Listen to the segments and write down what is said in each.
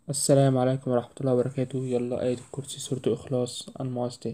السلام عليكم ورحمة الله وبركاته يلا آية الكرسي سورة إخلاص المعوذتين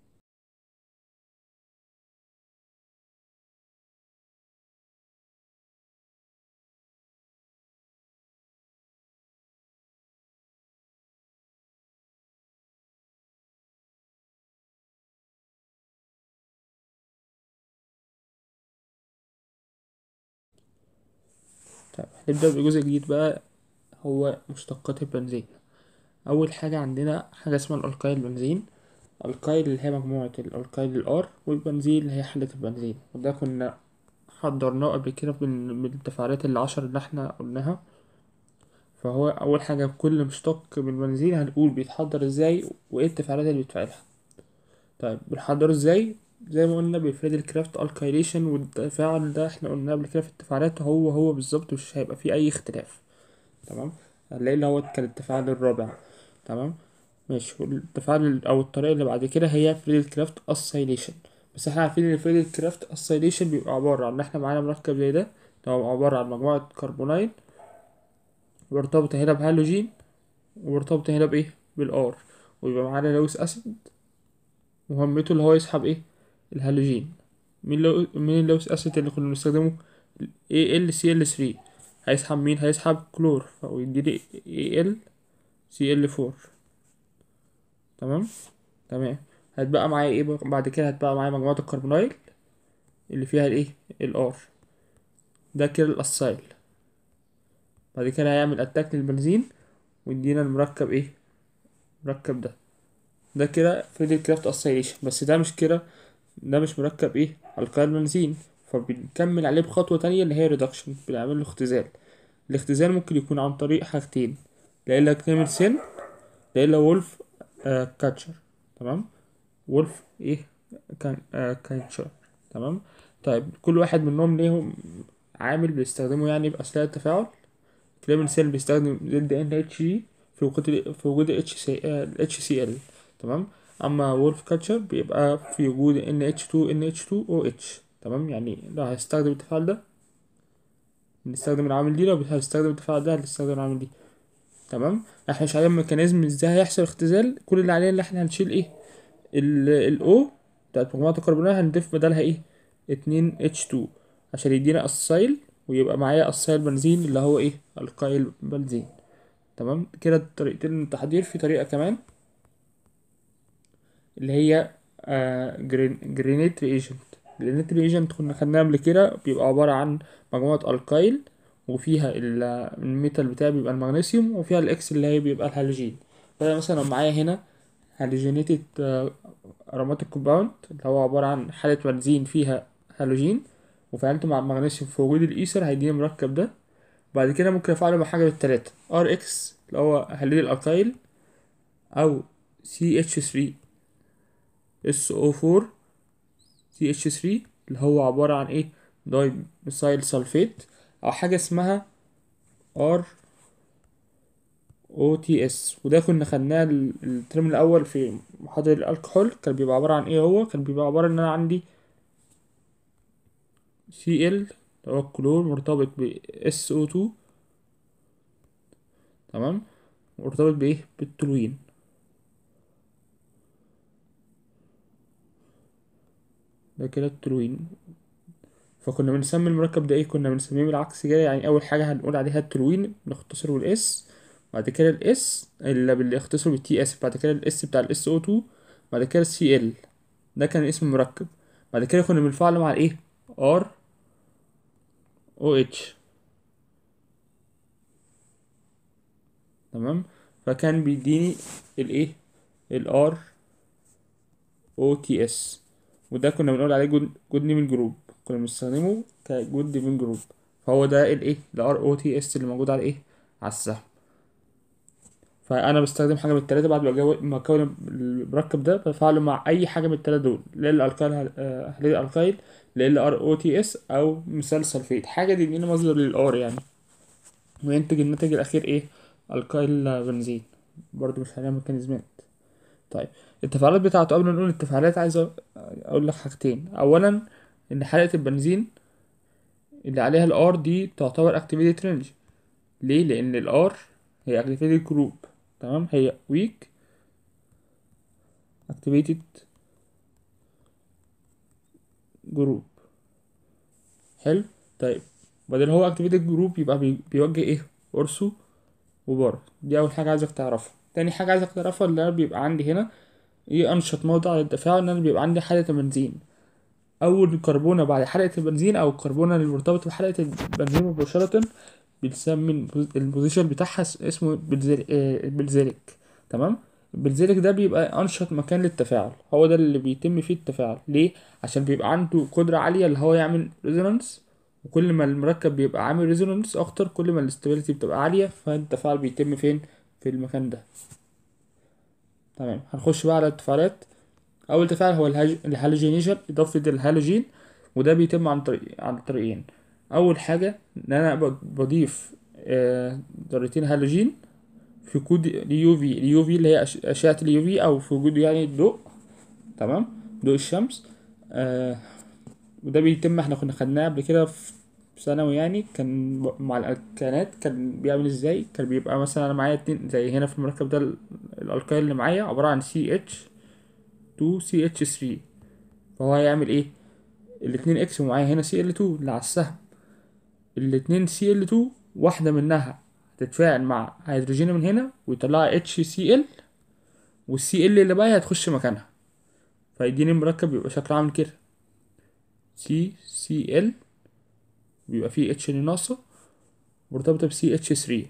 طيب هنبدأ بجزء جديد بقى هو مشتقات البنزين أول حاجة عندنا حاجة اسمها الألقايل بنزين القايل اللي هي مجموعة الألقايل الآر والبنزين اللي هي حلة البنزين وده كنا حضرناه قبل كده من من التفاعلات العشر اللي احنا قلناها فهو أول حاجة كل مشتق من البنزين هنقول بيتحضر ازاي وايه التفاعلات اللي بتفعلها طيب بنحضره ازاي زي ما قلنا بفريد الكرافت الكايليشن والتفاعل ده احنا قلنا قبل كده في التفاعلات هو هو بالظبط مش هيبقى فيه أي اختلاف تمام هنلاقي اللي هو كان التفاعل الرابع تمام ماشي والتفاعل او الطريقه اللي بعد كده هي فريد كرافت اسايليشن بس احنا عارفين ان فريد كرافت اسايليشن بيبقى عباره عن ان احنا معانا مركب زي ده ده هو عباره عن مجموعه كربونايل مرتبطه هنا بهالوجين ومرتبطه هنا بايه بالار ويبقى معانا لويس اسيد مهمته اللي هو يسحب ايه الهالوجين مين لو مين اللويس اسيد اللي كنا بنستخدمه AlCl3 هيسحب مين هيسحب كلور فيديني AlCl4 تمام تمام هتبقى معايا ايه بقى- بعد كده هتبقى معايا مجموعة الكربونايل اللي فيها الايه الار ده كده الاسايل بعد كده هيعمل اتاك للبنزين ويدينا المركب ايه المركب ده ده كده فريد كرافت اسايليشن بس ده مش كده ده مش مركب ايه القايل بنزين فبنكمل عليه بخطوة تانية اللي هي ريدكشن بنعمل له اختزال الاختزال ممكن يكون عن طريق حاجتين لا الا كامل سن لا الا وولف آه كاتشر تمام وولف ايه كان آه كاتشر تمام طيب كل واحد منهم ليهم عامل بيستخدمه يعني بأثناء التفاعل كليمن سيل بيستخدم ضد ان اتش جي في وجود في وجود اتش سي اتش سي ال تمام اما وولف كاتشر بيبقى في وجود ان اتش 2 ان اتش 2 او اتش تمام يعني لو هيستخدم التفاعل ده بنستخدم العامل دي لو هيستخدم التفاعل ده هنستخدم العامل دي تمام احنا مش عارفين ميكانيزم ازاي هيحصل اختزال كل اللي علينا اللي احنا هنشيل ايه الاو بتاعت مجموعة الكربونات هنضيف بدلها ايه اتنين اتش 2 عشان يدينا اسايل ويبقى معايا اسايل بنزين اللي هو ايه القايل بنزين تمام كده طريقتين التحضير في طريقة كمان اللي هي آه جرين جرينيت ريجنت جرينيت ريجنت كنا خدناها قبل كده بيبقى عبارة عن مجموعة القايل وفيها ال- الميتال بتاعي بيبقى المغنيسيوم وفيها الاكس اللي هي بيبقى الهالوجين فأنا مثلا لو معايا هنا هالوجينيتد aromatic كومباوند اللي هو عبارة عن حالة بنزين فيها هالوجين وفعلته مع المغنيسيوم في وجود الإيثر هيديني المركب ده بعد كده ممكن أفعله مع حاجة من التلاتة ار اكس اللي هو هاليد الألقايل أو سي اتش 3 اس او 4 سي اتش 3 اللي هو عبارة عن ايه داي ميثايل سلفيت أو حاجة اسمها ار او تي اس وده كنا خدناه ال- الترم الاول في محاضرة الكحول كان بيبقى عبارة عن ايه هو كان بيبقى عبارة ان انا عندي سي ال اللي هو الكلور مرتبط ب اس او 2 تمام مرتبط بايه بالتولوين ده كده التولوين فكنا بنسمي المركب ده ايه كنا بنسميه بالعكس كده يعني اول حاجة هنقول عليها التولوين بنختصره بالاس بعد كده الاس اللي بنختصره بالتي اس بعد كده الاس بتاع الاس او 2 بعد كده السي ال ده كان اسم المركب بعد كده كنا بنفعله مع الايه ار او اتش تمام فكان بيديني الايه الار او تي اس وده كنا بنقول عليه جود جود نيمين جروب كنا بنستخدمه كجود نيمين جروب فهو ده الايه الار او تي اس اللي موجود على ايه على السهم فانا بستخدم حاجه من التلاته بعد ما أجو- ما اكون المركب ده بفعله مع اي حاجه من التلاته دول لا الالكايل هليل الكايل لا ال ار او تي اس او مثال سلفيت حاجه تديني مصدر للار يعني وينتج الناتج الاخير ايه الكايل بنزين برضو مش هنعمل ميكانيزمات طيب التفاعلات بتاعته قبل ما نقول التفاعلات عايز أ- اقول لك حاجتين اولا ان حلقه البنزين اللي عليها الار دي تعتبر اكتيفيتد رينج ليه لان الار هي activated group تمام هي weak activated جروب حلو طيب بدل هو activated جروب يبقى بي- بيوجه ايه اورسو وبارا دي اول حاجه عايزك تعرفها تاني حاجه عايزك تعرفها اللي انا بيبقى عندي هنا ايه انشط موضع للتفاعل ان انا بيبقى عندي حاله البنزين اول كربونه بعد حلقه البنزين او الكربونه اللي مرتبطه بحلقه البنزين مباشره بنسمي البوز- البوزيشن بتاعها اس- اسمه بنزيل- آه، بنزيليك تمام البنزيليك ده بيبقى انشط مكان للتفاعل هو ده اللي بيتم فيه التفاعل ليه عشان بيبقى عنده قدره عاليه اللي هو يعمل ريزونانس وكل ما المركب بيبقى عامل ريزونانس اكتر كل ما الاستابيليتي بتبقى عاليه فالتفاعل بيتم فين في المكان ده تمام هنخش بقى على التفاعلات اول تفاعل هو الهاج- الهالوجينيشن اضافه الهالوجين وده بيتم عن طريق عن طريقين اول حاجه ان انا ب- بضيف آه، ذرتين هالوجين في كود اليو في اليو في اللي هي أش- اشعه اليو في او في وجود يعني الضوء تمام ضوء الشمس آه وده بيتم احنا كنا خدناه قبل كده في ثانوي يعني كان ب- مع الالكانات كان بيعمل ازاي كان بيبقى مثلا انا معايا اتنين زي هنا في المركب ده ال- الالكايل اللي معايا عباره عن سي اتش 2 سي اتش 3 فهو هيعمل ايه الاتنين اكس ومعايا هنا سي ال 2 اللي على السهم الاتنين سي ال 2 واحده منها هتتفاعل مع هيدروجين من هنا ويطلع اتش سي ال والسي ال اللي باقي هتخش مكانها فيديني المركب بيبقى شكله عامل كده سي سي ال بيبقى فيه اتش اللي ناقصه مرتبطة بسي اتش 3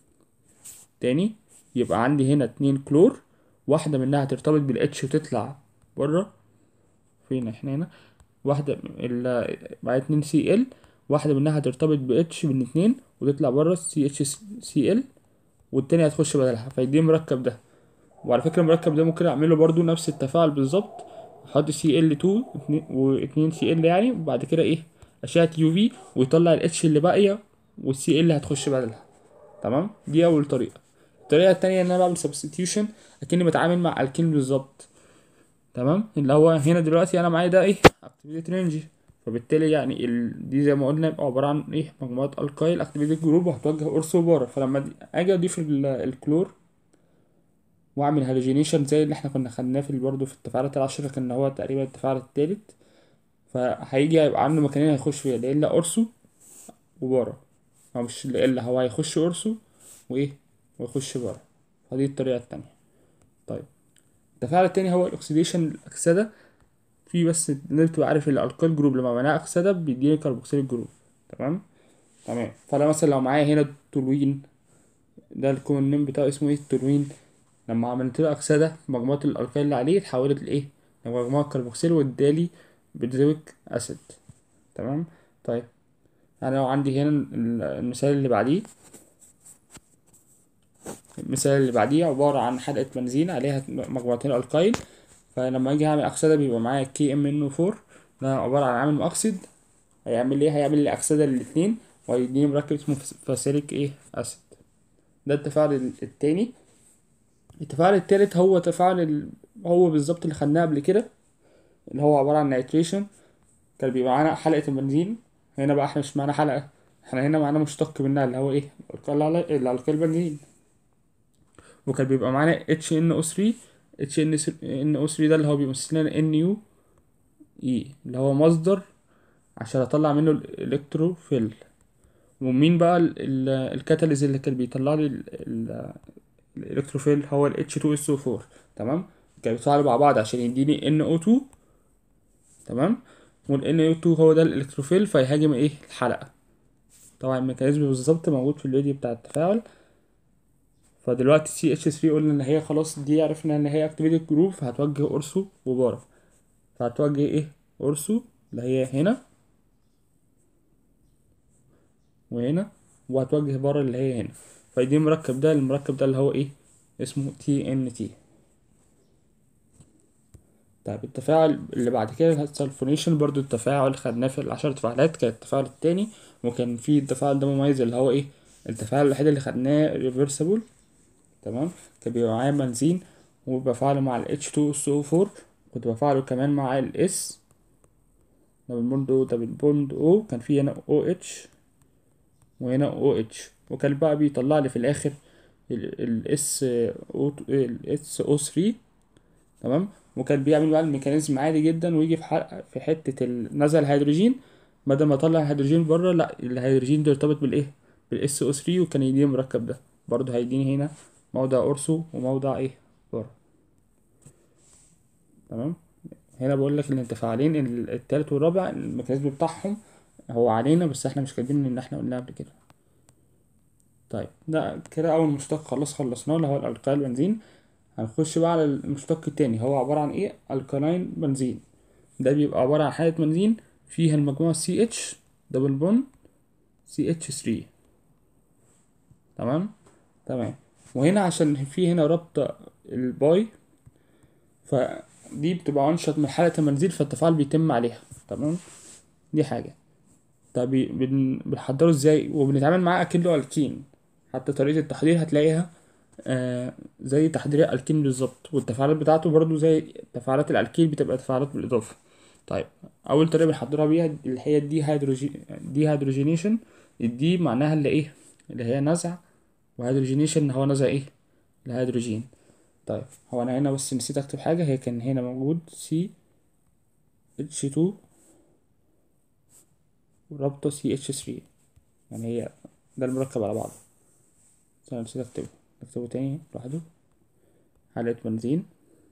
تاني يبقى عندي هنا اتنين كلور واحدة منها هترتبط بالاتش وتطلع بره فين احنا هنا واحدة ال مع اتنين سي ال واحدة منها هترتبط باتش من اتنين وتطلع بره سي اتش سي ال والتانية هتخش بدلها فيديني المركب ده وعلى فكرة المركب ده ممكن اعمله برضو نفس التفاعل بالظبط احط سي ال 2 واتنين سي ال يعني وبعد كده ايه اشعة يو في ويطلع الاتش اللي باقية والسي ال هتخش بدلها تمام دي اول طريقة الطريقة التانية ان انا بعمل سبستيوشن اكني بتعامل مع الكين بالظبط تمام اللي هو هنا دلوقتي انا معايا ده ايه اكتيفيتي رينج فبالتالي يعني ال... دي زي ما قلنا يبقى عبارة عن ايه مجموعة الكايل اكتيفيتي جروب وهتوجه اورثو وبارا فلما دي- اجي اضيف ال- الكلور واعمل هالوجينيشن زي اللي احنا كنا خدناه في برضه في التفاعلات العشرة كان هو تقريبا التفاعل التالت فهيجي هيبقى عنده مكانين هيخش فيها لا الا اورثو وبارا هو مش لا الا هو هيخش اورثو وايه ويخش بارا فدي الطريقة التانية طيب التفاعل التاني هو الاكسيديشن الاكسدة في بس لازم تبقى عارف الالكال جروب لما بناء اكسدة بيديني كربوكسيل جروب تمام تمام فانا مثلا لو معايا هنا تولوين ده الكومن نيم بتاعه اسمه ايه التولوين لما عملت له اكسده في مجموعه الالكال اللي عليه اتحولت لايه لمجموعه كربوكسيل وادالي بنزويك اسيد تمام طيب انا لو عندي هنا ال- المثال اللي بعديه المثال اللي بعديه عبارة عن حلقة بنزين عليها مجموعتين الكايل فلما اجي اعمل اكسدة بيبقى معايا كي ام ان 4 ده عبارة عن عامل مؤكسد هيعمل ايه هيعمل لي اكسدة للاتنين وهيديني مركب اسمه فاسيليك ايه اسيد ده التفاعل ال- التاني التفاعل التالت هو تفاعل ال... هو بالظبط اللي خدناه قبل كده اللي هو عبارة عن نيتريشن كان بيبقى معانا حلقة البنزين هنا بقى احنا مش معانا حلقة احنا هنا معانا مشتق منها اللي هو ايه الالكال على الالكال بنزين وكان بيبقى معانا اتش ان او 3 اتش ان او 3 ده اللي هو بيمثل لنا ان يو اي اللي هو مصدر عشان اطلع منه الالكتروفيل ومين بقى ال- ال- الكاتاليز اللي كان بيطلع لي ال- ال- الالكتروفيل هو ال H2SO4 تمام كانوا بيتفاعلوا مع بعض عشان يديني NO2 تمام وال NO2 هو ده الالكتروفيل فيهاجم ايه الحلقة طبعا الميكانيزم بالظبط موجود في الفيديو بتاع التفاعل فدلوقتي CH3 قلنا ان هي خلاص دي عرفنا ان هي اكتيفيتد جروب فهتوجه اورسو وبارا فهتوجه ايه اورسو اللي هي هنا وهنا وهتوجه بره اللي هي هنا فيدي المركب ده المركب ده اللي هو ايه اسمه تي ان تي طيب التفاعل اللي بعد كده السلفونيشن برضو التفاعل خدناه في العشر تفاعلات كان التفاعل التاني وكان في التفاعل ده مميز اللي هو ايه التفاعل الوحيد اللي خدناه ريفرسبل تمام كان بيبقى معايا بنزين وبفعله مع ال H2SO4 كنت بفعله كمان مع ال S دبل بوند O دبل بوند O كان في هنا OH وهنا OH وكان بقى بيطلع لي في الآخر الاس او الاس او 3 تمام وكان بيعمل بقى الميكانيزم عادي جدا ويجي في حلقة في حتة ال- نزل الهيدروجين بدل ما اطلع الهيدروجين بره لا الهيدروجين ده يرتبط بالايه بالاس او 3 وكان يديني المركب ده برضه هيديني هنا موضع اورسو وموضع ايه بره تمام هنا بقول لك الانتفاعلين ال- التالت والرابع الميكانيزم بتاعهم هو علينا بس احنا مش كاتبين ان احنا قلناه قبل كده طيب ده كده اول مشتق خلاص خلصناه اللي هو الالقايل بنزين هنخش بقى على المشتق التاني هو عبارة عن ايه الكالاين بنزين ده بيبقى عبارة عن حالة بنزين فيها المجموعة سي اتش دبل بون سي اتش 3 تمام تمام وهنا عشان في هنا رابطة الباي فدي بتبقى أنشط من حالة المنزيل فالتفاعل بيتم عليها تمام دي حاجة طب بي- بن- بنحضره ازاي وبنتعامل معاه أكنه ألكين حتى طريقة التحضير هتلاقيها آه زي تحضير الألكين بالظبط والتفاعلات بتاعته برضو زي تفاعلات الألكين بتبقى تفاعلات بالإضافة طيب أول طريقة بنحضرها بيها اللي هي الدي هيدروجي دي هيدروجينيشن الدي معناها اللي إيه اللي هي نزع وهيدروجينيشن هو نزع إيه الهيدروجين طيب هو أنا هنا بس نسيت أكتب حاجة هي كان هنا موجود سي اتش 2 ورابطة سي اتش 3 يعني هي ده المركب على بعضه بس أنا نسيت أكتبه نكتبه تاني لوحده حلقة بنزين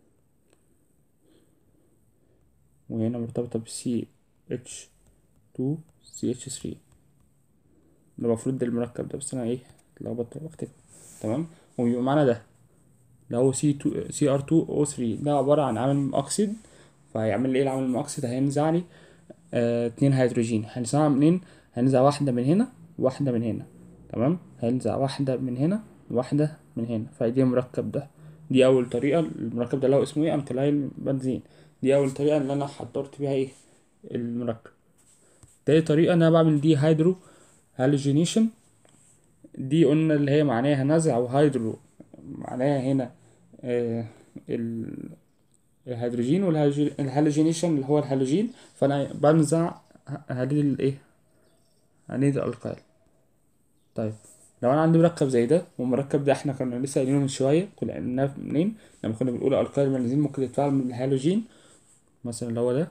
وهنا مرتبطة ب CH2 CH3 ده المفروض ده المركب ده بس أنا إيه اتلخبطت بكتب تمام ويبقى معانا ده اللي هو C2 CR2O3 ده عبارة عن عامل مؤكسد فهيعمل لي إيه العامل المؤكسد هينزع لي آه اتنين هيدروجين هننزعها منين؟ هننزع واحدة من هنا وواحدة من هنا تمام هينزع واحدة من هنا وواحدة من هنا فدي المركب ده دي أول طريقة المركب ده اللي هو اسمه ايه أنكلاين بنزين دي أول طريقة اللي أنا حضرت بيها ايه المركب تاني طريقة إن أنا بعمل دي هيدرو هالوجينيشن دي قلنا اللي هي معناها نزع وهيدرو معناها هنا آه ال- الهيدروجين والهالوجينيشن اللي هو الهالوجين فأنا بنزع هاليد الايه هاليد الألقايل طيب لو انا عندي مركب زي ده والمركب ده احنا كنا لسه قايلينه من شويه كنا قلناه منين لما كنا بنقول القايل بنزين ممكن يتفاعل من الهالوجين مثلا اللي هو ده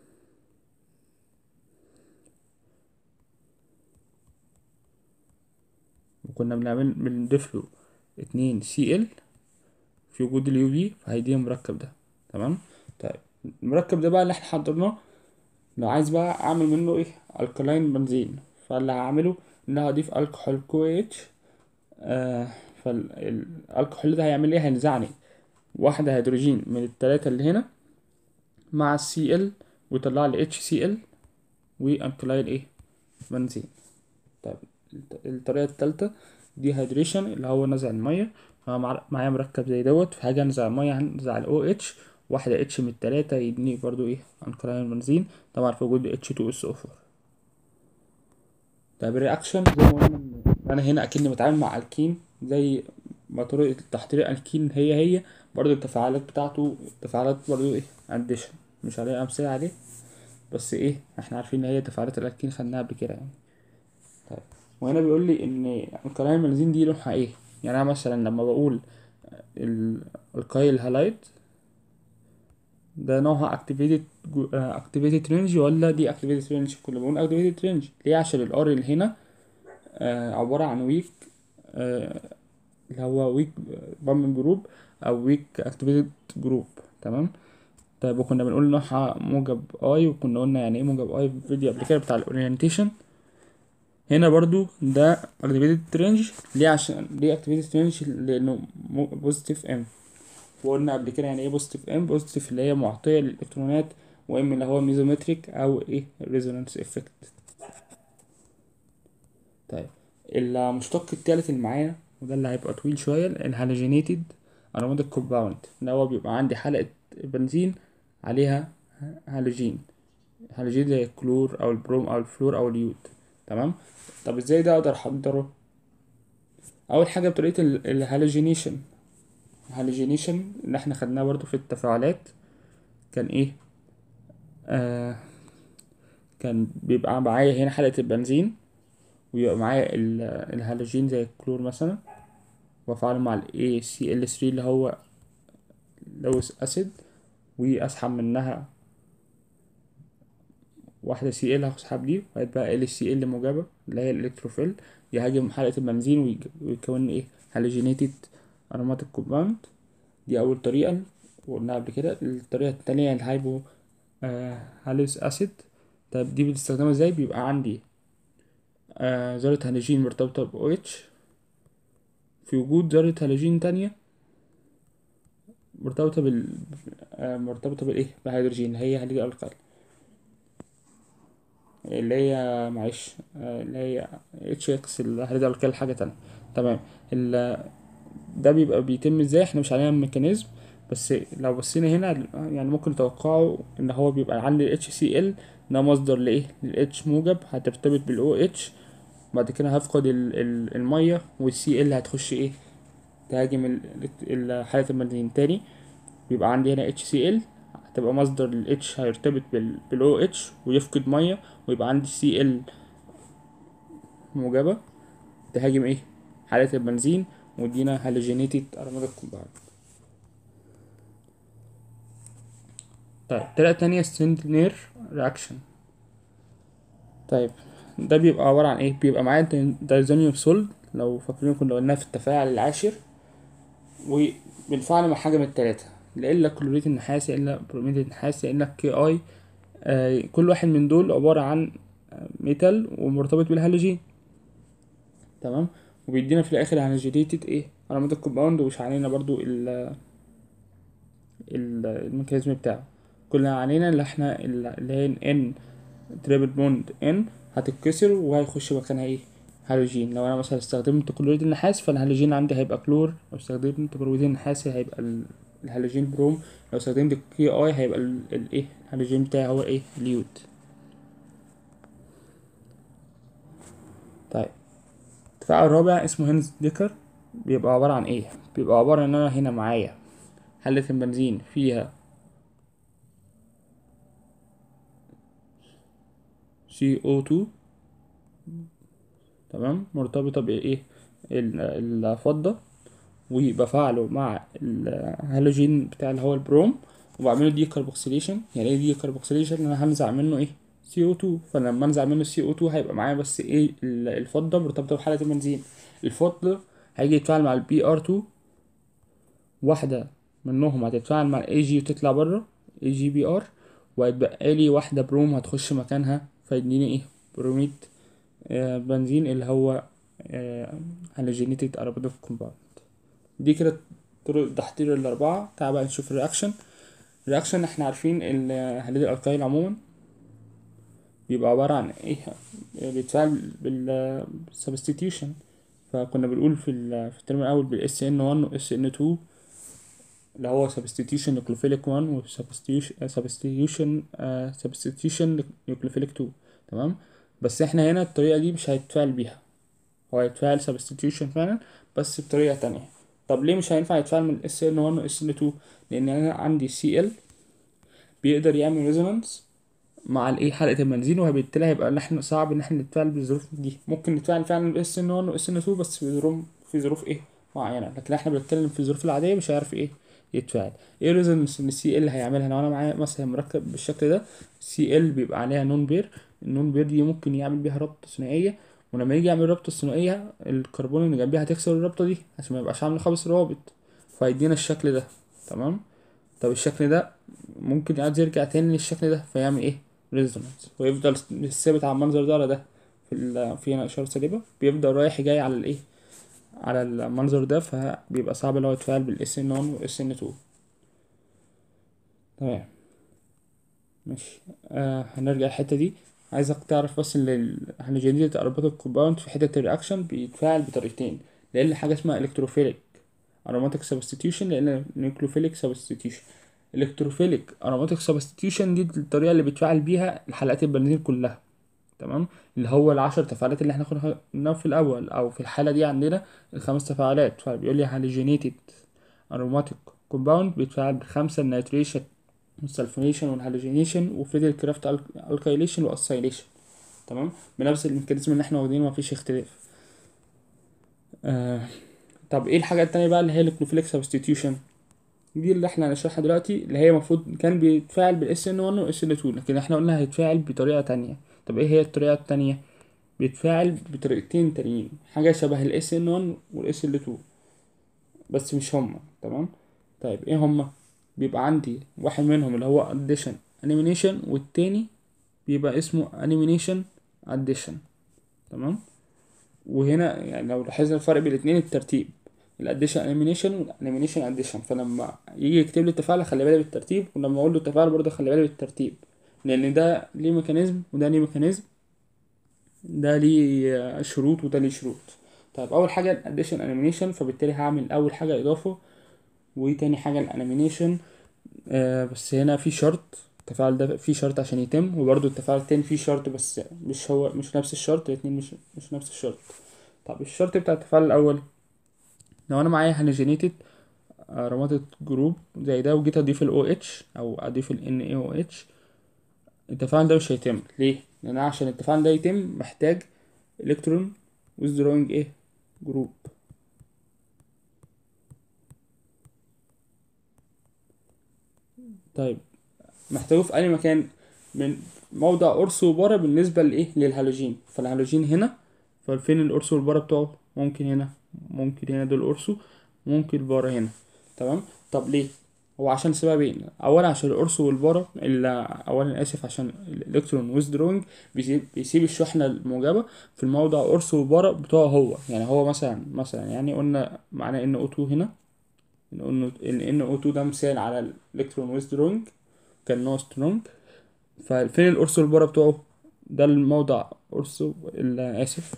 وكنا بنعمل بنضيف له اتنين سي ال في وجود اليو في فهيدينا المركب ده تمام طيب المركب ده بقى اللي احنا حضرناه لو عايز بقى اعمل منه ايه الكلاين بنزين فاللي هعمله ان انا هضيف الكحول كو اتش آه فالكحول ده هيعمل ايه هينزعني واحدة هيدروجين من التلاتة اللي هنا مع السي ال ويطلع لي اتش سي ال وانكلاين ايه بنزين طيب الت- الطريقة التالتة دي هيدريشن اللي هو نزع المية فأنا مع- معايا مركب زي دوت فهاجي انزع المية هنزع ال OH واحدة اتش من التلاتة يديني برضو ايه انكلاين بنزين طبعا في وجود اتش 2 اس 4 طيب الرياكشن زي ما قلنا إن انا هنا اكني بتعامل مع الكين زي ما طريقة تحضير الكين هي هي برضو التفاعلات بتاعته تفاعلات برضو ايه اديشن مش عليها امثلة عليه بس ايه احنا عارفين ان هي تفاعلات الالكين خدناها قبل كده يعني طيب وهنا بيقول لي ان الكلاين المنزين دي لونها ايه يعني انا مثلا لما بقول ال- الكايل هالايت ده نوعها اكتيفيتد اكتيفيتد رينج ولا دي اكتيفيتد رينج كنا بنقول اكتيفيتد رينج ليه عشان الار اللي هنا آه عبارة عن ويك آه اللي هو ويك بامب جروب او ويك اكتيفيتد جروب تمام طيب وكنا بنقول نوعها موجب اي وكنا قلنا يعني ايه موجب اي في الفيديو قبل كده بتاع الاورينتيشن هنا برضو ده activated range ليه عشان ليه activated range لانه بوزيتيف ام وقلنا قبل كده يعني ايه بوزيتيف ام بوزيتيف اللي هي معطية للالكترونات وام اللي هو ميزومتريك او ايه ريزونانس افكت طيب المشتق التالت اللي معايا وده اللي هيبقى طويل شوية الهالوجينيتد aromatic كومباوند اللي هو بيبقى عندي حلقة بنزين عليها هالوجين هالوجين زي الكلور او البروم او الفلور او اليود تمام طب ازاي ده اقدر احضره اول حاجه بطريقه ال- الهالوجينيشن الهالوجينيشن اللي احنا خدناه برضو في التفاعلات كان ايه آه كان بيبقى معايا هنا حلقه البنزين ويبقى معايا ال- الهالوجين زي الكلور مثلا وافعله مع ال ACl3 اللي هو لوس اسيد واسحب منها واحدة سي ال هسحب دي وهيتبقى ال سي ال موجبة اللي هي الالكتروفيل يهاجم حلقة البنزين ويج- ويكون ايه هالوجينيتد aromatic compound دي أول طريقة وقلنا قبل كده الطريقة التانية الهايبو آه هالوس أسيد طب دي بتستخدمها ازاي بيبقى عندي آه ذرة هالوجين مرتبطة ب OH في وجود ذرة هالوجين تانية مرتبطة بال آه مرتبطة بالإيه بهيدروجين اللي هي هاليد القايل اللي هي معلش آه، اللي هي اتش اكس الهاليد القايل حاجة تانية تمام ال ده بيبقى بيتم ازاي احنا مش علينا ميكانيزم بس لو بصينا هنا يعني ممكن نتوقعه ان هو بيبقى عندي ال HCl ده مصدر لايه لل H موجب هترتبط بال OH بعد كده هفقد ال- ال- المية وال Cl هتخش ايه تهاجم ال- ال- حالة البنزين تاني بيبقى عندي هنا HCl هتبقى مصدر ال H هيرتبط بال بال OH ويفقد مية ويبقى عندي Cl موجبة تهاجم ايه حالة البنزين ودينا هالوجينيتد aromatic compound طيب الطريقة التانية ستيندنير رياكشن طيب ده بيبقى عبارة عن ايه بيبقى معايا دايزونيوم سولد لو فاكرين كنا قلناها في التفاعل العاشر وبنفعل مع حاجة من التلاتة لا إلا كلوريد النحاس يا إلا بروميد النحاس يا إلا كي أي آه كل واحد من دول عبارة عن آه، ميتال ومرتبط بالهالوجين تمام وبيدينا في الآخر هالوجينيتد ايه aromatic compound ومش علينا برضو ال ال- الميكانيزم بتاعه كلنا علينا اللي احنا اللي هي ان تريبل بوند ان هتتكسر وهيخش مكانها ايه هالوجين لو انا مثلا استخدمت كلوريد النحاس فالهالوجين عندي هيبقى كلور لو استخدمت كلوريد النحاس هيبقى ال- الهالوجين بروم لو استخدمت كي اي هيبقى ال- الايه الهالوجين بتاعي هو ايه اليود طيب التفاعل الرابع اسمه هينز ديكر بيبقى عبارة عن ايه بيبقى عبارة ان انا هنا معايا حلة البنزين فيها CO2 تمام مرتبطة بإيه ال- الفضة وبفعله مع الهالوجين بتاع اللي هو البروم وبعمله دي كاربوكسيليشن يعني ايه دي كاربوكسيليشن انا هنزع منه ايه CO2 فلما انزع منه CO2 هيبقى معايا بس ايه ال- الفضة مرتبطة بحالة البنزين الفضة هيجي يتفاعل مع البي ار 2 واحدة منهم هتتفاعل مع الاي جي وتطلع بره اي جي بي ار وهيتبقى لي واحدة بروم هتخش مكانها فيديني ايه بروميد آه بنزين اللي هو آه هالوجينيتد ارابيدوك كومباوند دي كده طرق التحضير الأربعة تعال بقى نشوف الرياكشن الرياكشن احنا عارفين الهاليد الألقايل عموما بيبقى عبارة عن ايه بيتفاعل بالسبستيتيوشن فكنا بنقول في ال- في الترم الأول بال SN1 و SN2 اللي هو substitution nucleophilic 1 و substitution substitution آه substitution nucleophilic 2 تمام بس احنا هنا الطريقة دي مش هيتفاعل بيها هو هيتفاعل substitution فعلا بس بطريقة تانية طب ليه مش هينفع يتفاعل من SN1 و SN2 لأن أنا عندي Cl بيقدر يعمل resonance مع الايه حلقة البنزين وبالتالي هيبقى ان احنا صعب ان احنا نتفاعل بالظروف دي ممكن نتفاعل فعلا ب SN1 و SN2 بس في ظروف في ظروف ايه معينة لكن احنا بنتكلم في الظروف العادية مش هيعرف ايه يتفاعل ايه الريزونانس ان السي ال هيعملها لو انا معايا مثلا مركب بالشكل ده سي ال بيبقى عليها نون بير النون بير دي ممكن يعمل بيها رابطة ثنائية ولما يجي يعمل رابطة ثنائية الكربون اللي جنبيها هتكسر الرابطة دي عشان ما يبقاش عامل خمس روابط فهيدينا الشكل ده تمام طب الشكل ده ممكن يقعد يرجع تاني للشكل ده فيعمل ايه ريزونانس ويفضل ثابت على المنظر ده على ده في ال- في هنا اشاره سالبه بيفضل رايح جاي على الايه على المنظر ده فبيبقى صعب اللي هو يتفاعل بالاس ان 1 واس ان 2 تمام ماشي آه هنرجع الحته دي عايزك تعرف بس ان الهالوجينيد اربطة كومباوند في حته الرياكشن بيتفاعل بطريقتين لان حاجه اسمها الكتروفيليك aromatic substitution لان نيوكلوفيليك substitution الكتروفيليك aromatic substitution دي الطريقه اللي بيتفاعل بيها الحلقات البنزين كلها تمام اللي هو العشر تفاعلات اللي احنا كنا قلناهم في الاول او في الحاله دي عندنا الخمس تفاعلات فبيقول لي هالوجينيتد aromatic compound بيتفاعل بالخمسه النيتريشن والسلفونيشن والهالوجينيشن وفريدل كرافت الكايليشن والاسايليشن تمام بنفس الميكانيزم اللي احنا واخدينه مفيش اختلاف آه طب ايه الحاجه التانية بقى اللي هي الكنوفليك سبستيتيوشن دي اللي احنا هنشرحها دلوقتي اللي هي المفروض كان بيتفاعل بالاس ان 1 واس ان 2 لكن احنا قلنا هيتفاعل بطريقه تانية طب ايه هي الطريقه التانية بيتفاعل بطريقتين تانيين حاجه شبه الاس ان 1 والاس ان 2 بس مش هما تمام طيب ايه هما بيبقى عندي واحد منهم اللي هو addition animation والتاني بيبقى اسمه animation addition تمام وهنا يعني لو لاحظنا الفرق بين الاتنين الترتيب الاديشن انيميشن والانيميشن اديشن فلما يجي يكتب لي التفاعل خلي بالي بالترتيب ولما اقول له التفاعل برضه خلي بالي بالترتيب لان ده ليه ميكانيزم وده ليه ميكانيزم ده ليه شروط وده ليه شروط طيب اول حاجه الاديشن انيميشن فبالتالي هعمل اول حاجه اضافه وتاني حاجه الانيميشن آه بس هنا في شرط التفاعل ده في شرط عشان يتم وبرضه التفاعل التاني فيه شرط بس مش هو مش نفس الشرط الاتنين مش مش نفس الشرط طب الشرط بتاع التفاعل الاول لو انا معايا هالوجينيتد رمادة جروب زي ده وجيت اضيف ال OH او اضيف ال NaOH التفاعل ده مش هيتم ليه لان أنا عشان التفاعل ده يتم محتاج الكترون withdrawing ايه جروب طيب محتاجه في اي مكان من موضع قرص وبره بالنسبه لايه للهالوجين فالهالوجين هنا ففين القرص والبره بتوعه ممكن هنا ممكن هنا دول قرصه ممكن البارة هنا تمام طب ليه هو عشان سببين اولا عشان القرص والبارة الا اولا اسف عشان الالكترون ويزدروينج بيسيب, بيسيب الشحنة الموجبة في الموضع قرص والبارة بتوعه هو يعني هو مثلا مثلا يعني قلنا معانا ان او 2 هنا قلنا ان ان او 2 ده مثال على الالكترون ويزدروينج كان نوع سترونج ففين القرص والبارة بتوعه ده الموضع قرص اسف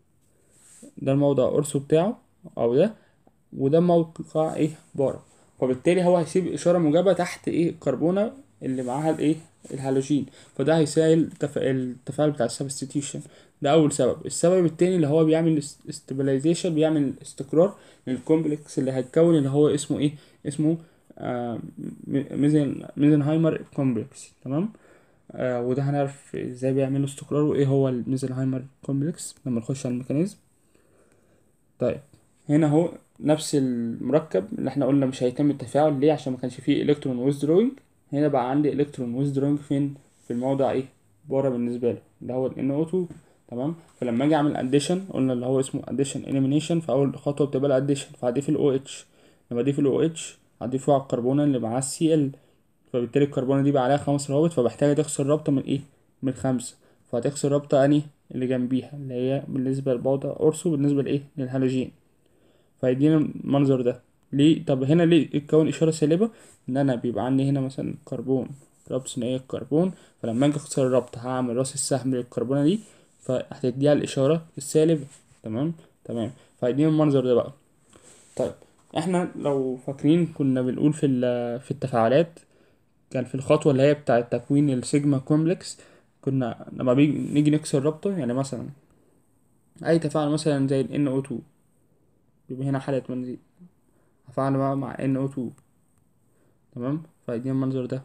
ده الموضع قرصه بتاعه او ده وده موقع ايه بارة فبالتالي هو هيسيب اشارة موجبة تحت ايه الكربونة اللي معاها الايه الهالوجين فده هيساعد التف... التفاعل بتاع السبستيتيوشن ده اول سبب السبب التاني اللي هو بيعمل استابلايزيشن بيعمل استقرار للكومبلكس اللي هيتكون اللي هو اسمه ايه اسمه آه ميزن ميزنهايمر كومبلكس تمام آه وده هنعرف ازاي بيعملوا استقرار وايه هو الميزنهايمر كومبلكس لما نخش على الميكانيزم طيب هنا اهو نفس المركب اللي احنا قلنا مش هيتم التفاعل ليه عشان ما كانش فيه الكترون ويزدروينج هنا بقى عندي الكترون ويزدروينج فين في الموضع ايه بره بالنسبه له اللي هو ال NO2 تمام فلما اجي اعمل اديشن قلنا اللي هو اسمه اديشن اليمينيشن فاول خطوه بتبقى الاديشن فهضيف ال OH لما اضيف ال OH هضيفه على الكربونه اللي معاه Cl فبالتالي الكربونه دي بقى عليها خمس روابط فبحتاج تخسر رابطه من ايه من خمسه فهتخسر رابطه اني اللي جنبيها اللي هي بالنسبه للبوضع قرصه بالنسبه لايه للهالوجين فيدينا المنظر ده ليه طب هنا ليه اتكون اشاره سالبه ان انا بيبقى عندي هنا مثلا كربون رابطه ثنائيه الكربون فلما اجي اخسر الرابطه هعمل راس السهم للكربونه دي فهتديها الاشاره السالبه تمام تمام فيدينا المنظر ده بقى طيب احنا لو فاكرين كنا بنقول في في التفاعلات كان في الخطوه اللي هي بتاعه تكوين السيجما كومبلكس كنا لما بيجي نيجي نكسر رابطه يعني مثلا اي تفاعل مثلا زي ال NO2 يبقى هنا حالة بنزين هفعل بقى مع NO2 تمام فيدينا المنظر ده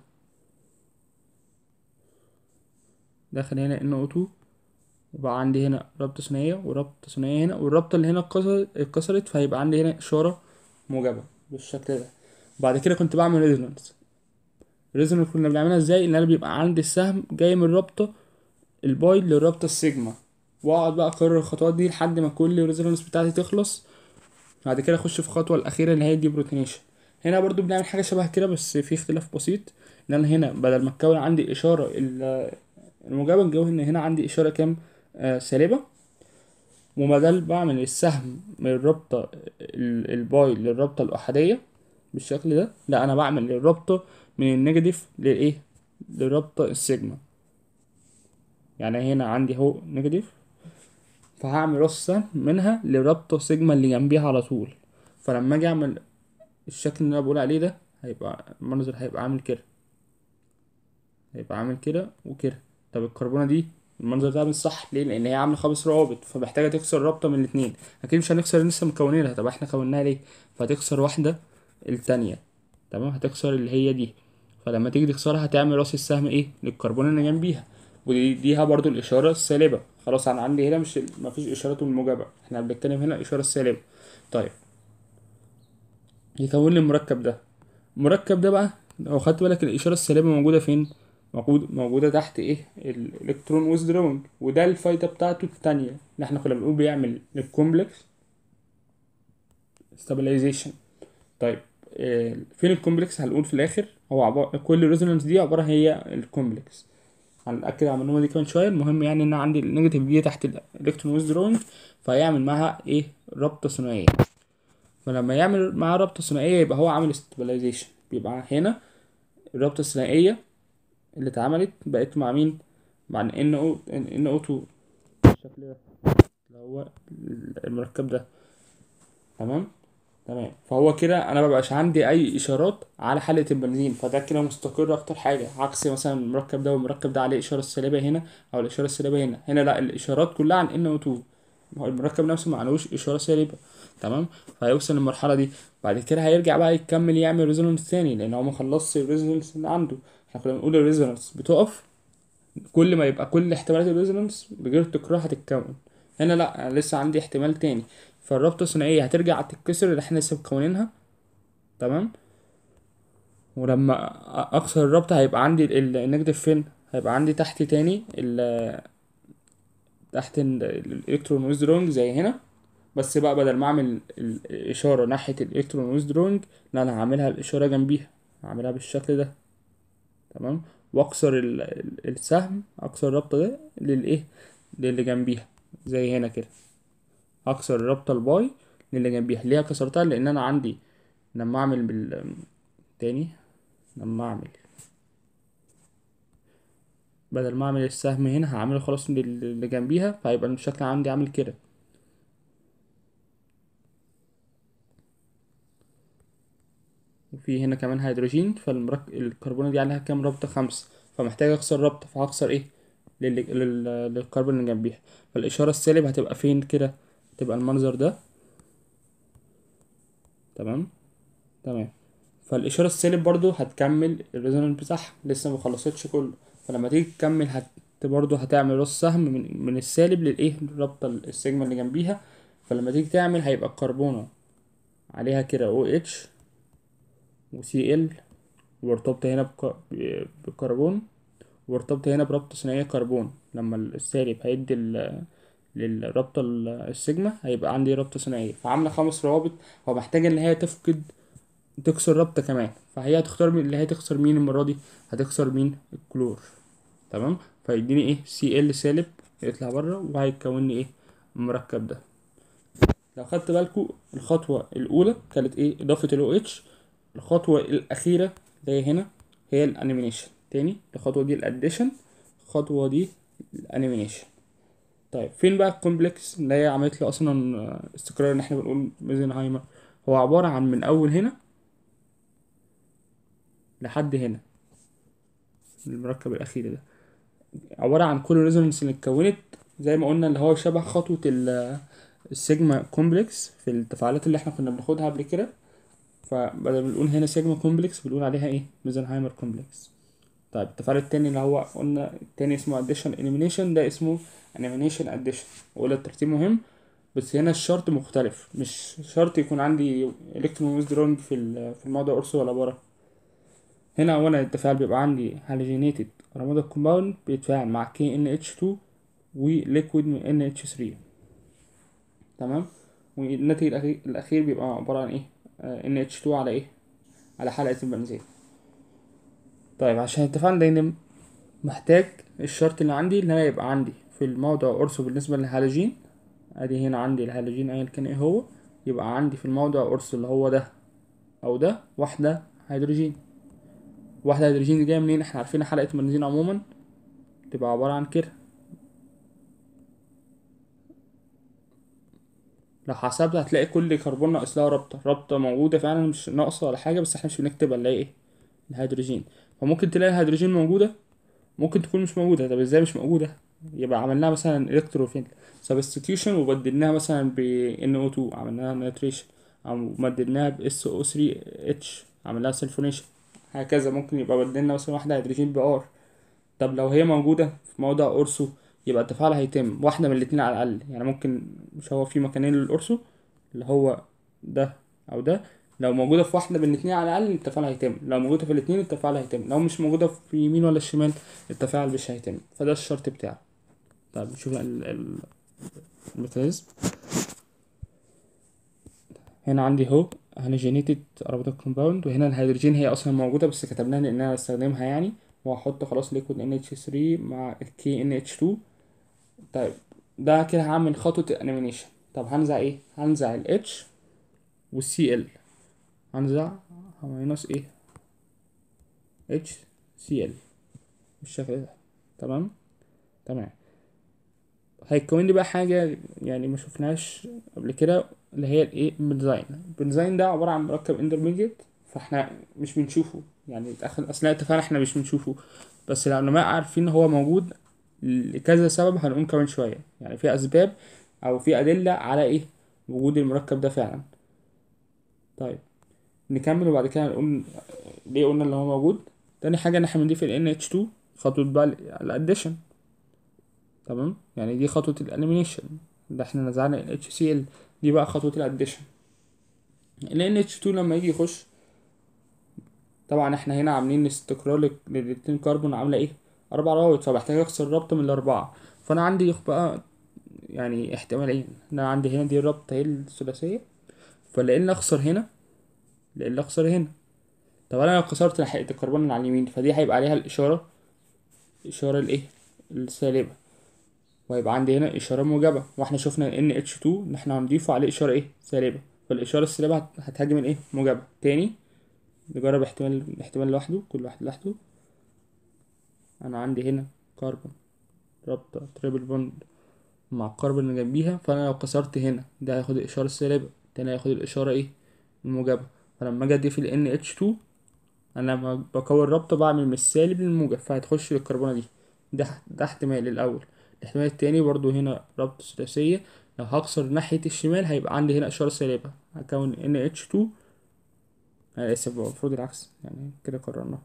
داخل هنا NO2 يبقى عندي هنا رابطة ثنائية ورابطة ثنائية هنا والرابطة اللي هنا اتكسرت فهيبقى عندي هنا إشارة موجبة بالشكل ده بعد كده كنت بعمل ريزونانس الريزونانس كنا بنعملها ازاي ان انا بيبقى عندي السهم جاي من الرابطة الباي للرابطة السيجما واقعد بقى اكرر الخطوات دي لحد ما كل الريزونانس بتاعتي تخلص بعد كده اخش في الخطوه الاخيره اللي هي دي بروتينيشن هنا برضو بنعمل حاجه شبه كده بس في اختلاف بسيط ان انا هنا بدل ما اتكون عندي اشاره الموجبه الجو ان هنا عندي اشاره كام آه سالبه وبدل بعمل السهم من الرابطه الباي للرابطه الاحاديه بالشكل ده لا انا بعمل الرابطه من النيجاتيف للايه للرابطه السيجما يعني هنا عندي اهو نيجاتيف فهعمل راس سهم منها لرابطة سيجما اللي جنبيها على طول فلما اجي اعمل الشكل اللي انا بقول عليه ده هيبقى المنظر هيبقى عامل كده هيبقى عامل كده وكده طب الكربونة دي المنظر ده مش صح ليه لان هي عامله خمس روابط فمحتاجه تكسر رابطه من الاتنين اكيد مش هنكسر لسه مكونينها طب احنا كوناها ليه فهتكسر واحده التانية تمام هتكسر اللي هي دي فلما تيجي تكسرها هتعمل راس السهم ايه للكربون اللي جنبيها ودي ديها برضو الاشاره السالبه خلاص انا عندي هنا مش مفيش اشارات الموجبه احنا بنتكلم هنا الاشاره السالبه طيب يكون لي المركب ده المركب ده بقى لو خدت بالك الإشارة السالبة موجودة فين؟ موجود موجودة تحت إيه؟ الإلكترون ويزدروينج وده الفايدة بتاعته التانية اللي إحنا كنا بنقول بيعمل الكومبلكس ستابلايزيشن طيب آه، فين الكومبلكس هنقول في الآخر هو عبارة كل ريزونانس دي عبارة هي الكومبلكس هنأكد على المعلومة دي كمان شوية المهم يعني إن أنا عندي النيجاتيف دي تحت الإلكترون ويزدروينج فهيعمل معاها إيه؟ رابطة ثنائية فلما يعمل معاه رابطة ثنائية يبقى هو عامل ستابلايزيشن بيبقى هنا الرابطة الثنائية اللي اتعملت بقت مع مين؟ مع ال NO ان او 2 بالشكل ده اللي هو المركب ده تمام تمام فهو كده انا مبقاش عندي اي اشارات على حلقة البنزين فده كده مستقر اكتر حاجة عكس مثلا المركب ده والمركب ده عليه اشارة سالبة هنا او الاشارة السالبة هنا هنا لا الاشارات كلها عن ان او 2 هو المركب نفسه ما عليهوش اشارة سالبة تمام فهيوصل للمرحلة دي بعد كده هيرجع بقى يكمل يعمل ريزونانس تاني لان هو ما خلصش الريزونانس اللي عنده احنا كنا بنقول الريزونانس بتقف كل ما يبقى كل احتمالات الريزونانس بغير تكرار هتتكون هنا لا أنا لسه عندي احتمال تاني فالرابطة الثنائية هترجع تتكسر اللي احنا لسه مكونينها تمام ولما أ- اكسر الرابطة هيبقى عندي ال- النيجاتيف فين هيبقى عندي تحت تاني ال تحت ال- الالكترون ويزدرونج زي هنا بس بقى بدل ما اعمل ال- الاشارة ناحية الالكترون ويزدرونج لا انا هعملها الاشارة جنبيها هعملها بالشكل ده تمام واكسر ال- ال- السهم اكسر الرابطة ده للايه للي جنبيها زي هنا كده هكسر الرابطة الباي للي جنبيها ليه كسرتها لان انا عندي لما اعمل بال تاني لما اعمل بدل ما اعمل السهم هنا هعمله خلاص لل- اللي جنبيها فهيبقى الشكل عندي عامل كده وفي هنا كمان هيدروجين فالمرك... الكربونة دي عليها كام رابطة خمسة فمحتاج اكسر رابطة فهكسر ايه لل... لل... للكربون اللي جنبيها فالإشارة السالب هتبقى فين كده تبقى المنظر ده تمام تمام فالإشارة السالب برضو هتكمل الريزونانس بتاعها لسه ما خلصتش كله فلما تيجي تكمل هت برضو هتعمل راس سهم من من السالب للايه الرابطة السيجما اللي جنبيها فلما تيجي تعمل هيبقى الكربونة عليها كده او اتش وسي ال وارتبط هنا بك... بكربون وارتبط هنا برابطة ثنائية كربون لما السالب هيدي ال... للرابطة ال- السيجما هيبقى عندي رابطة ثنائية فعاملة خمس روابط فمحتاجة إن هي تفقد تكسر رابطة كمان فهي هتختار مين اللي هي تخسر مين المرة دي هتخسر مين الكلور تمام فيديني ايه سي ال سالب يطلع بره وهيكون لي ايه المركب ده لو خدت بالكو الخطوة الأولى كانت ايه إضافة ال OH الخطوة الأخيرة اللي هي هنا هي الانيميشن تاني الخطوة دي الاديشن الخطوة دي الانيميشن طيب فين بقى الكومبلكس اللي هي عملت لي اصلا آه، استقرار ان احنا بنقول ميزنهايمر هو عبارة عن من اول هنا لحد هنا المركب الاخير ده عبارة عن كل ريزونانس اللي اتكونت زي ما قلنا اللي هو شبه خطوة ال- السيجما كومبلكس في التفاعلات اللي احنا كنا بناخدها قبل كده فبدل ما بنقول هنا سيجما كومبلكس بنقول عليها ايه ميزنهايمر كومبلكس طيب التفاعل التاني اللي هو قلنا التاني اسمه addition elimination ده اسمه elimination addition وقلنا الترتيب مهم بس هنا الشرط مختلف مش شرط يكون عندي الكترون withdrawing في ال- في الموضع قرص ولا بره هنا اولا التفاعل بيبقى عندي halogenated aromatic compound بيتفاعل مع KNH2 وليكويد من NH3 تمام والناتج الأخير, الأخير بيبقى عبارة عن ايه آه NH2 على ايه على حلقة البنزين طيب عشان التفاعل ده ينم محتاج الشرط اللي عندي ان انا يبقى عندي في الموضع قرصه بالنسبة للهالوجين ادي هنا عندي الهالوجين ايا كان ايه هو يبقى عندي في الموضع قرص اللي هو ده او ده واحدة هيدروجين واحدة هيدروجين دي جاية منين احنا عارفين حلقة البنزين عموما تبقى عبارة عن كده لو حسبت هتلاقي كل كربون ناقص لها رابطة رابطة موجودة فعلا مش ناقصة ولا حاجة بس احنا مش بنكتبها نلاقي ايه الهيدروجين فممكن تلاقي الهيدروجين موجودة ممكن تكون مش موجودة طب ازاي مش موجودة يبقى عملناها مثلا الكتروفيل سبستيتيوشن وبدلناها مثلا ب NO2 عملناها نيتريشن او مددناها ب SO3H عملناها سلفونيشن هكذا ممكن يبقى بدلنا مثلا واحدة هيدروجين ب R طب لو هي موجودة في موضع أورسو يبقى التفاعل هيتم واحدة من الاتنين على الأقل يعني ممكن مش هو في مكانين للأورسو اللي هو ده أو ده لو موجودة في واحدة من الاتنين على الأقل التفاعل هيتم لو موجودة في الاتنين التفاعل هيتم لو مش موجودة في اليمين ولا الشمال التفاعل مش هيتم فده الشرط بتاعه طيب نشوف ال- ال- الميكانيزم هنا عندي اهو هنجينيتد اربطة كومباوند وهنا الهيدروجين هي اصلا موجودة بس كتبناها لاننا هنستخدمها يعني وهحط خلاص ليكويد NH3 مع KNH2 طيب ده كده هعمل خطوة الانيميشن طب هنزع ايه هنزع ال H وال Cl هنزع ماينس ايه H Cl بالشكل ده تمام تمام هيكون لي بقى حاجة يعني ما شفناش قبل كده اللي هي الايه البنزين البنزين ده عبارة عن مركب انترميديت فاحنا مش بنشوفه يعني أخ- اثناء التفاعل احنا مش بنشوفه بس العلماء عارفين ان هو موجود لكذا سبب هنقول كمان شوية يعني في اسباب او في ادلة على ايه وجود المركب ده فعلا طيب نكمل وبعد كده نقول ليه قلنا ان هو موجود تاني حاجة ان احنا بنضيف ال NH2 خطوة بقى الاديشن تمام يعني دي خطوة الاليمينيشن ده احنا نزعنا ال HCl دي بقى خطوة الاديشن ال NH2 لما يجي يخش طبعا احنا هنا عاملين استقرار لل- للاتنين كربون عاملة ايه اربع روابط فبحتاج اكسر رابطة من الاربعة فانا عندي بقى يعني احتمالين انا عندي هنا دي الرابطة هي الثلاثية فلان اخسر هنا لان اخسر هنا طب انا لو كسرت ناحية الكربون اللي على اليمين فدي هيبقى عليها الاشارة الاشارة الايه السالبة وهيبقى عندي هنا إشارة موجبة واحنا شفنا ال NH2 إن احنا هنضيفه عليه إشارة إيه سالبة فالإشارة السالبة هت- هتهاجم الإيه موجبة تاني نجرب احتمال احتمال لوحده كل واحد لوحده أنا عندي هنا كربون رابطة تريبل بوند مع الكربون اللي جنبيها فأنا لو كسرت هنا ده هياخد الإشارة السالبة التاني هياخد الإشارة إيه الموجبة فلما أجي أضيف ال NH2 أنا لما بكون رابطة بعمل من السالب للموجب فهتخش للكربونة دي ده ده احتمال الأول الاحتمال التاني برضو هنا ربط ثلاثية لو هكسر ناحية الشمال هيبقى عندي هنا إشارة سالبة هكون NH2 أنا آسف هو المفروض العكس يعني كده قررنا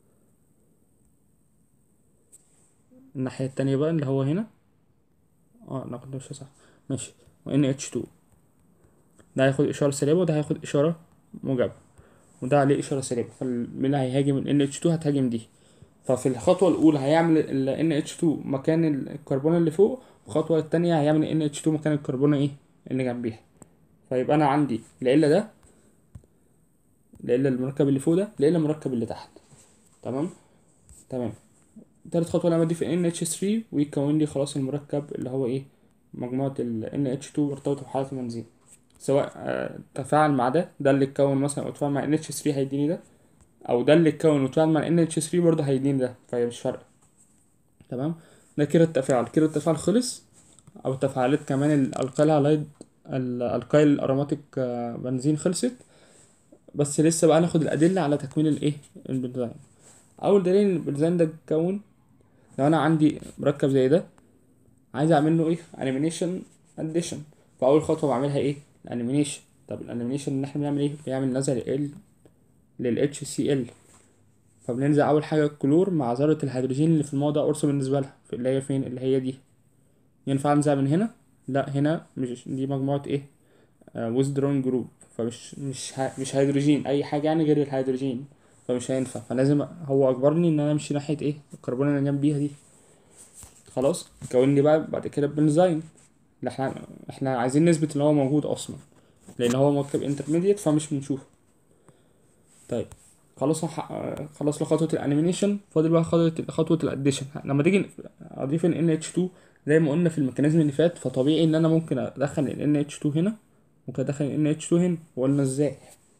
الناحية التانية بقى اللي هو هنا اه أنا كنت ماشي صح ماشي و NH2 ده هياخد إشارة سالبة وده هياخد إشارة موجبة وده عليه إشارة سالبة فمين اللي هيهاجم ال NH2 هتهاجم دي ففي الخطوة الأولى هيعمل ال NH2 مكان الكربون اللي فوق والخطوة التانية هيعمل ال NH2 مكان الكربون ايه اللي جنبيها فيبقى أنا عندي العلة ده العلة المركب اللي فوق ده العلة المركب اللي تحت تمام تمام تالت خطوة لما أضيف ال NH3 ويكون لي خلاص المركب اللي هو ايه مجموعة ال NH2 مرتبطة بحالة البنزين سواء آه، تفاعل مع ده ده اللي اتكون مثلا او تفاعل مع NH3 هيديني ده او ده اللي اتكون وتفاعل مع NH3 برضه هيديني ده فهي مش فارقة تمام ده كده التفاعل كده التفاعل خلص او تفاعلات كمان الالقايل هالايد الالقايل اروماتيك آه، بنزين خلصت بس لسه بقى ناخد الادله على تكوين الايه البنزين اول دليل ان البنزين ده اتكون لو انا عندي مركب زي ده عايز اعمل له ايه انيميشن اديشن فاول خطوه بعملها ايه الانيميشن طب الانيميشن ان احنا بنعمل ايه بنعمل نزع ال لل HCl فبننزع اول حاجه الكلور مع ذره الهيدروجين اللي في الموضع قرص بالنسبه لها في اللي هي فين اللي هي دي ينفع انزع من هنا لا هنا مش دي مجموعه ايه ويزدرون جروب فمش مش ه... مش هيدروجين اي حاجه يعني غير الهيدروجين فمش هينفع فلازم هو اجبرني ان انا امشي ناحيه ايه الكربون اللي جنبيها دي خلاص كون لي بقى بعد كده البنزين اللي احنا احنا عايزين نثبت ان هو موجود اصلا لان هو مركب انترميديت فمش بنشوفه طيب خلاص ح- خلاص خطوة الانيميشن فاضل بقى خطوة خطوة الاديشن لما تيجي اضيف ال NH2 زي ما قلنا في الميكانيزم اللي فات فطبيعي ان انا ممكن ادخل ال NH2 هنا ممكن ادخل ال NH2 هنا وقلنا ازاي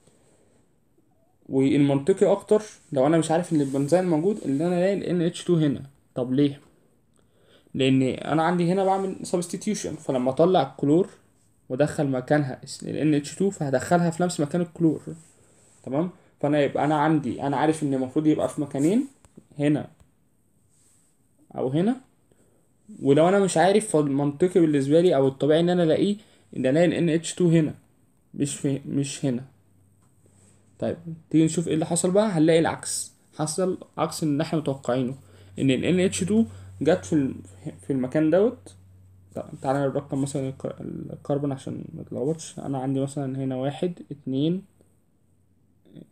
والمنطقي اكتر لو انا مش عارف ان البنزين موجود ان انا الاقي ال NH2 هنا طب ليه لان انا عندي هنا بعمل substitution فلما اطلع الكلور وادخل مكانها ال NH2 فهدخلها في نفس مكان الكلور تمام فانا يبقى انا عندي انا عارف ان المفروض يبقى في مكانين هنا او هنا ولو انا مش عارف فالمنطقي بالنسبه لي او الطبيعي ان انا الاقيه ان الاقي ال NH2 هنا مش في مش هنا طيب تيجي نشوف ايه اللي حصل بقى هنلاقي العكس حصل عكس اللي احنا متوقعينه ان ال NH2 جت في الم- في المكان دوت تع- تعالى نرقم مثلا الك- الكربون عشان ما تلخبطش انا عندي مثلا هنا واحد اتنين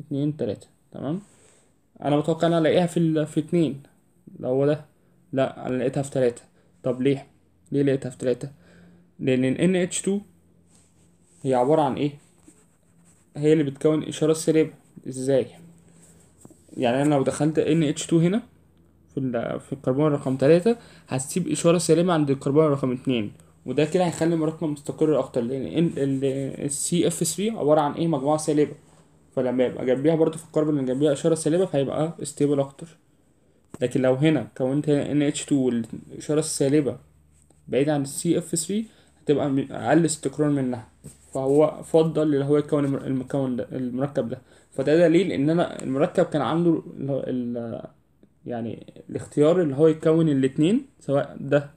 اتنين تلاتة تمام انا متوقع ان انا الاقيها في ال... في اتنين لو هو ده لا انا لقيتها في تلاتة طب ليه ليه لقيتها في تلاتة لان ال NH2 هي عبارة عن ايه هي اللي بتكون اشارة سالبة ازاي يعني انا لو دخلت NH2 هنا في ال... في الكربون رقم تلاتة هتسيب اشارة سالبة عند الكربون رقم اتنين وده كده هيخلي المركب مستقر اكتر لان ال CF3 عبارة عن ايه مجموعة سالبة فلما يبقى جنبيها برضه في الكربون اللي جنبيها اشارة سالبة فهيبقى ستيبل اكتر لكن لو هنا كونت هنا NH2 والاشارة السالبة بعيدة عن ال CF3 هتبقى م- اقل استقرار منها فهو فضل اللي هو يكون الم- المكون ده المركب ده فده دليل ان انا المركب كان عنده ال ال- يعني الاختيار اللي هو يكون الاتنين سواء ده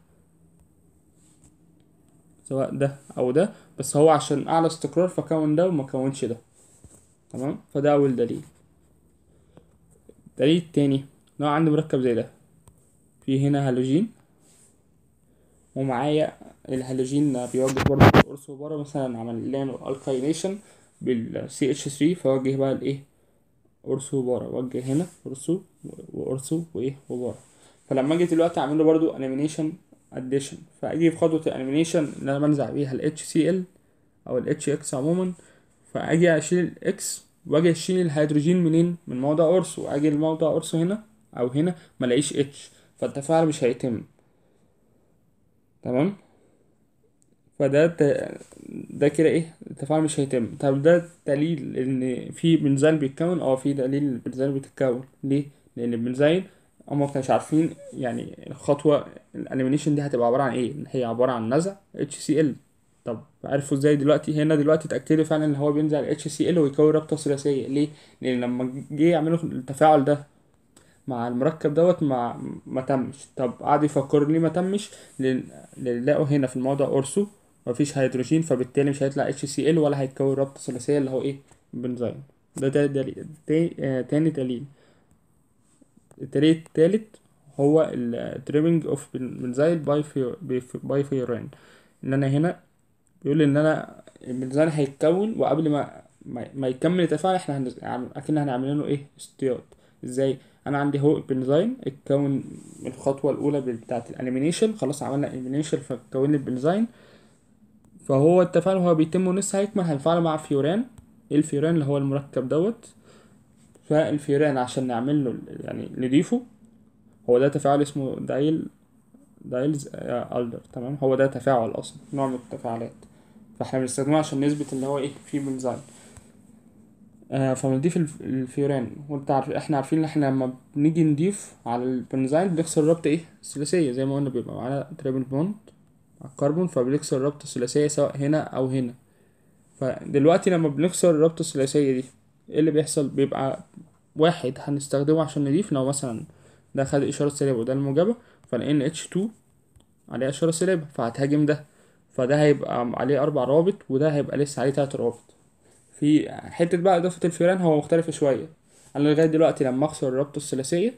سواء ده او ده بس هو عشان اعلى استقرار فكون ده وما كونش ده تمام فده اول دليل الدليل التاني لو عندي مركب زي ده في هنا هالوجين ومعايا الهالوجين بيوجه برضه القرص بره مثلا عمل له الكاينيشن بال CH3 فوجه بقى الايه قرص وبره وجه هنا قرصه وقرصه وايه وبره فلما اجي دلوقتي اعمل له برضه انيميشن اديشن فاجي في خطوه الانيميشن اللي انا بنزع بيها ال HCl او ال HX عموما فاجي اشيل الاكس واجي اشيل الهيدروجين منين من موضع قرصه اجي الموضع قرصه هنا او هنا ملاقيش اتش فالتفاعل مش هيتم تمام فده ت- ده كده ايه التفاعل مش هيتم طب ده دليل ان في بنزين بيتكون اه في دليل ان البنزين بيتكون ليه لان البنزين هما مكانوش عارفين يعني الخطوة الانيميشن دي هتبقى عبارة عن ايه هي عبارة عن نزع HCl طب عرفوا ازاي دلوقتي هنا دلوقتي اتأكدوا فعلا ان هو بينزع ال HCl ويكون رابطة ثلاثية ليه لان لما جه يعملوا التفاعل ده مع المركب دوت ما ما تمش طب قعدوا يفكروا ليه ما تمش لان لأن لقوا هنا في الموضع اورسو مفيش هيدروجين فبالتالي مش هيطلع HCl ولا هيتكون رابطة ثلاثية اللي هو ايه بنزين ده ده دليل تا- آه، تاني دليل الدليل التالت هو التريبنج اوف بنزايل باي باي فيورين ان انا هنا بيقول ان انا البنزين هيتكون وقبل ما ما, ما يكمل التفاعل احنا هنز... عم- اكن هنعمل له ايه اصطياد ازاي انا عندي هو البنزين اتكون من الخطوه الاولى بتاعه الانيميشن خلاص عملنا انيميشن فكون لي البنزين فهو التفاعل هو بيتم ولسه هيكمل هنفعله مع فيوران ايه الفيوران اللي هو المركب دوت فالفيوران عشان نعمل له يعني نضيفه هو ده تفاعل اسمه دايل دايلز آه، ألدر تمام هو ده تفاعل أصلا نوع من التفاعلات فاحنا بنستخدمه عشان نثبت اللي هو ايه فيه بنزين آه فبنضيف الف- الفيوران وانت عارف احنا عارفين ان احنا لما بنيجي نضيف على البنزين بنكسر الرابطة ايه الثلاثية زي ما قلنا بيبقى معانا تريبل بوند على الكربون فبنكسر الرابطة الثلاثية سواء هنا أو هنا فدلوقتي لما بنكسر الرابطة الثلاثية دي ايه اللي بيحصل بيبقى واحد هنستخدمه عشان نضيف لو مثلا ده خد إشارة سالبة وده الموجبة فال NH2 عليه إشارة سالبة فهتهاجم ده فده هيبقى عليه أربع روابط وده هيبقى لسه عليه تلات روابط في حتة بقى إضافة الفيران هو مختلف شوية أنا لغاية دلوقتي لما أكسر الرابطة الثلاثية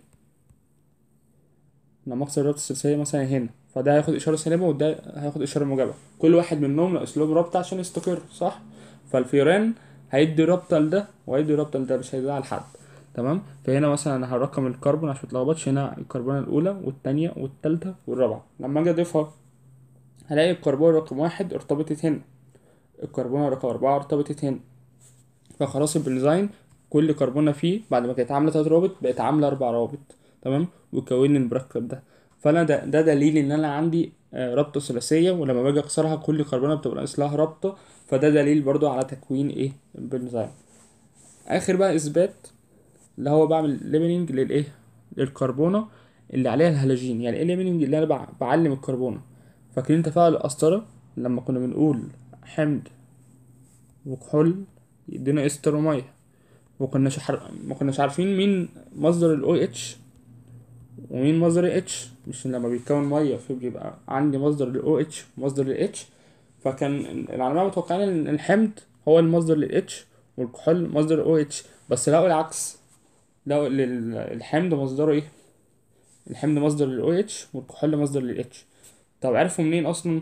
لما أكسر الرابطة الثلاثية مثلا هنا فده هياخد إشارة سالبة وده هياخد إشارة موجبة كل واحد منهم ناقص لهم رابطة عشان يستقر صح فالفيران هيدي رابطة لده وهيدي رابطة لده مش هيديها لحد تمام فهنا مثلا انا هرقم الكربون عشان متلخبطش هنا الكربونة الأولى والتانية والتالتة والرابعة لما أجي أضيفها هلاقي الكربون رقم واحد ارتبطت هنا الكربونة رقم أربعة ارتبطت هنا فخلاص البنزين كل كربونة فيه بعد ما كانت عاملة تلات روابط بقت عاملة أربع روابط تمام وكون لي المركب ده فأنا ده, ده دليل إن أنا عندي آه، رابطة ثلاثية ولما باجي أكسرها كل كربونة بتبقى ناقص لها رابطة فده دليل برضو على تكوين إيه البنزين آخر بقى إثبات اللي هو بعمل ليبلنج للإيه للكربونة اللي عليها الهالوجين يعني إيه ليبلنج اللي أنا بع- بعلم الكربونة فاكرين تفاعل القسطرة لما كنا بنقول حمض وكحول يدينا استر وميه وكناش حر... ما كناش عارفين مين مصدر ال OH ومين مصدر ال H مش لما بيتكون ميه فبيبقى عندي مصدر لل OH ومصدر لل H فكان العلماء متوقعين ان الحمض هو المصدر لل H والكحول مصدر ال OH بس لقوا العكس لقوا ان ال- الحمض مصدره ايه الحمض مصدر لل OH والكحول مصدر لل H طب عرفوا منين اصلا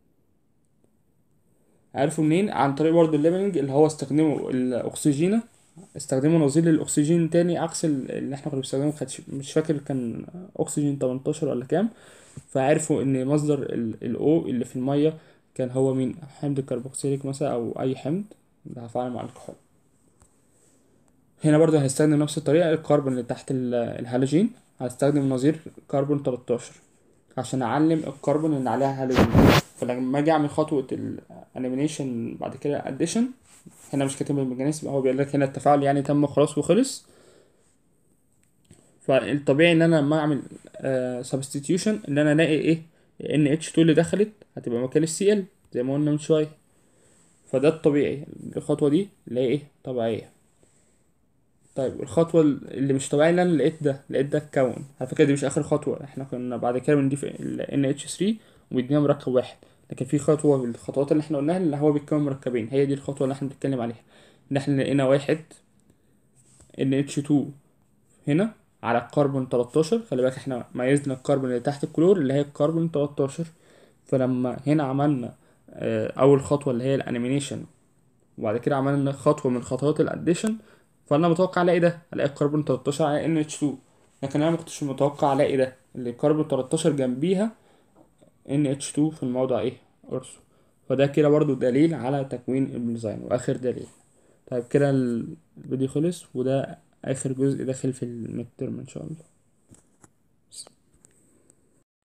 عرفوا منين عن طريق برضه الليبلنج اللي هو استخدموا الاكسجينة استخدموا نظير للاكسجين تاني عكس ال- اللي احنا كنا بنستخدمه كانش مش فاكر كان اكسجين 18 ولا كام فعرفوا ان مصدر الاو اللي في الميه كان هو مين حمض كربوكسيليك مثلا او اي حمض ده هفعل مع الكحول هنا برضو هنستخدم نفس الطريقة الكربون اللي تحت ال- الهالوجين هستخدم نظير كربون 13 عشان اعلم الكربون اللي عليها هالوجين فلما اجي اعمل خطوة الانيميشن بعد كده اديشن هنا مش كاتب الميكانيزم هو بيقول لك هنا التفاعل يعني تم خلاص وخلص فالطبيعي ان انا لما اعمل سبستيتيوشن ان انا الاقي ايه ان اتش 2 اللي دخلت هتبقى مكان السي ال زي ما قلنا من شويه فده الطبيعي الخطوه دي اللي هي ايه طبيعيه طيب الخطوه اللي مش طبيعيه اللي انا لقيت ده لقيت ده اتكون على فكره دي مش اخر خطوه احنا كنا بعد كده بنضيف ال NH3 وبنديها مركب واحد لكن في خطوه من الخطوات اللي احنا قلناها اللي هو بيتكون مركبين هي دي الخطوه اللي احنا بنتكلم عليها ان احنا لقينا واحد NH2 هنا على الكربون 13 خلي بالك احنا ميزنا الكربون اللي تحت الكلور اللي هي الكربون 13 فلما هنا عملنا آه، اول خطوه اللي هي الانيميشن وبعد كده عملنا خطوه من خطوات الاديشن فانا متوقع الاقي ده الاقي الكربون 13 على NH2 لكن انا ما كنتش متوقع الاقي ده اللي الكربون 13 جنبيها NH2 في الموضع ايه ارسو فده كده برضو دليل على تكوين البنزين واخر دليل طيب كده الفيديو خلص وده اخر جزء داخل في الميد ترم ان شاء الله